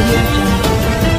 audio jungle.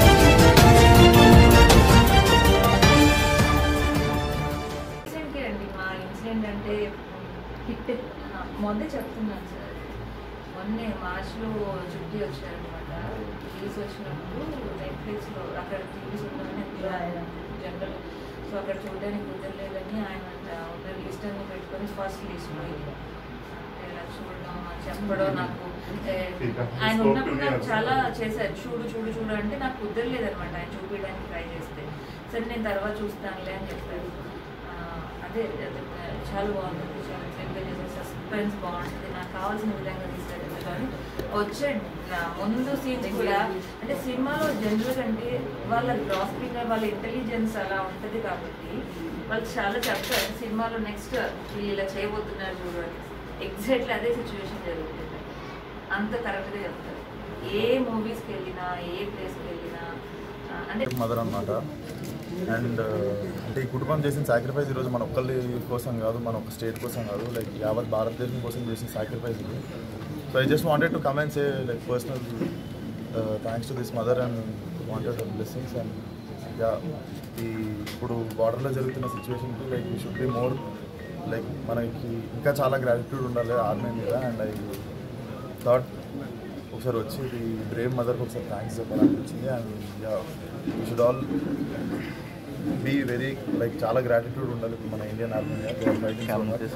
ఇన్సిడెంట్కే అండి మా incident అంటే హిట్ మొన్నే చెప్తున్నాను సార్ మొన్నే మార్చ్లో చుట్టి వచ్చారనమాట రిలీజ్ వచ్చినప్పుడు నెట్ఫ్లిక్స్లో అక్కడ టీవీస్ ఉన్నాయని జనరల్ సో అక్కడ చూడడానికి కుదరలేదని ఆయన ఉన్న లిస్ట్ అన్ని పెట్టుకొని ఫస్ట్ లిస్ట్ పోయింది ఇలా చూడడం చెప్పడం నాకు అంటే ఆయన ఉన్నప్పుడు నాకు చాలా చేశారు చూడు చూడు చూడు అంటే నాకు కుదరలేదు అనమాట ఆయన చూపించడానికి ట్రై చేస్తే సరే నేను తర్వాత చూస్తానులే అని చెప్పారు ఆ, అదే అదే, చాలా బాగుంటుంది చాలా ఎక్సలెంట్గా చేసే సస్పెన్స్ బాగుంటుంది నాకు కావాల్సిన విధంగా తీస్తారు కానీ వచ్చే నా ముందు సీన్స్ కూడా అంటే సినిమాలో జనరల్ అంటే వాళ్ళ గ్రాస్పింగ్ వాళ్ళ ఇంటెలిజెన్స్ అలా ఉంటుంది కాబట్టి వాళ్ళు చాలా చెప్తారు సినిమాలో నెక్స్ట్ వీళ్ళు ఇలా చేయబోతున్నారు చూడు అని ఎగ్జాక్ట్లీ అదే సిచ్యువేషన్ జరుగుతుంది అంత కరెక్ట్గా చెప్తారు ఏ మూవీస్కి వెళ్ళినా ఏ ప్లేస్కి వెళ్ళినా ఆ, అంటే మదర్ అనమాట అండ్ అంటే ఈ కుటుంబం చేసిన సాక్రిఫైస్ ఈరోజు మన ఒక్కళ్ళ కోసం కాదు మన ఒక స్టేట్ కోసం కాదు లైక్ యావత్ భారతదేశం కోసం చేసిన సాక్రిఫైస్ ఇది so I just wanted to comment say like personal thanks to this mother and wanted blessings and yeah ఈ ఇప్పుడు బార్డర్లో జరుగుతున్న సిచ్యువేషన్కి like we should be more like మనకి ఇంకా చాలా గ్రాటిట్యూడ్ ఉండాలి ఆర్మీ మీద అండ్ ఐ థాట్ ఒకసారి వచ్చి ఇది బ్రేవ్ మదర్కి ఒకసారి థ్యాంక్స్ చెప్పాలనిపించింది and yeah we should all be very like చాలా గ్రాటిట్యూడ్ ఉండాలి ఇప్పుడు మన Indian army thank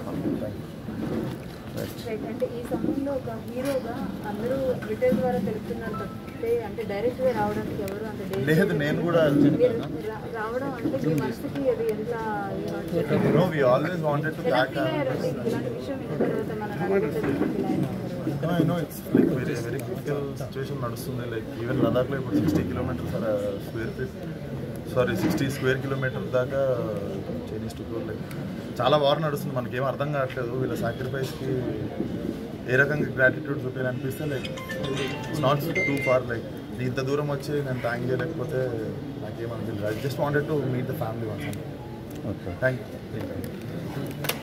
you right అంటే ఈ సమయంలో ఒక హీరోగా అందరూ ట్విట్టర్ ద్వారా తెలుపుతున్నారు తప్పితే అంటే డైరెక్ట్ గా రావడానికి ఎవరు అంత date లేదు, నేను కూడా మీరు రా- రావడం అంటే మీ మనసుకి అది ఎంత ఇది hurt చేసింది? No we always wanted to ఎలా బ్యాక్ ఫీల్ అయ్యారండి ఇలాంటి విషయం విన్న తర్వాత మన నలుగురు feel అయ్యారు I know it's like very very critical situation నడుస్తుంది లైక్ ఈవెన్ లదాఖ్లో ఇప్పుడు sixty kilometers square feet sorry sixty square kilometer దాకా చైనీస్ టు లైక్ చాలా వార్ నడుస్తుంది మనకేం అర్థం కావట్లేదు వీళ్ళ సాక్రిఫైస్కి ఏ రకంగా గ్రాటిట్యూడ్ చూపించాలనిపిస్తే like it's not too far like ఇంత దూరం వచ్చి నేను థ్యాంక్ చేయలేకపోతే నాకేం అనిపించలేదు I just wanted to meet the family once thank you